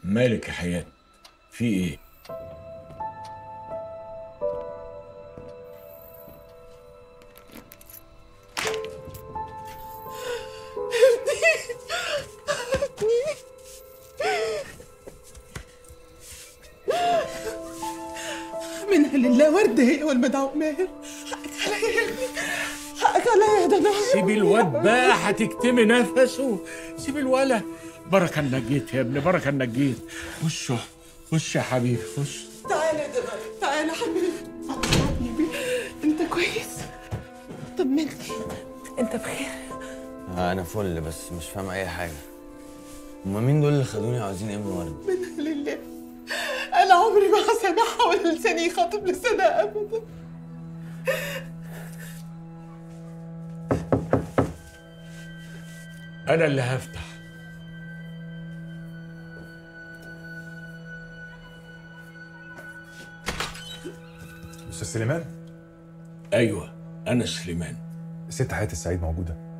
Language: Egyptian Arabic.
مالك يا حياة في ايه منها لله وردة هي والمدعو ماهر حقك عليا يا ابني حقك عليا يا دنيا سيبي الواد بقى هتكتمي نفسه سيبي الولا بركة انك جيت يا ابني بركة انك جيت خش خش يا حبيبي خش تعالى يا دنيا تعالى حبيبي حبيبي انت كويس طمني انت بخير انا فل بس مش فاهم اي حاجه هما مين دول اللي خدوني عاوزين ايه من ورد منها لله انا عمري ما هسامحها ولا لساني يخاطب لسانها ابدا انا اللي هفتح استاذ سليمان ايوه انا سليمان الست حياة السعيد موجوده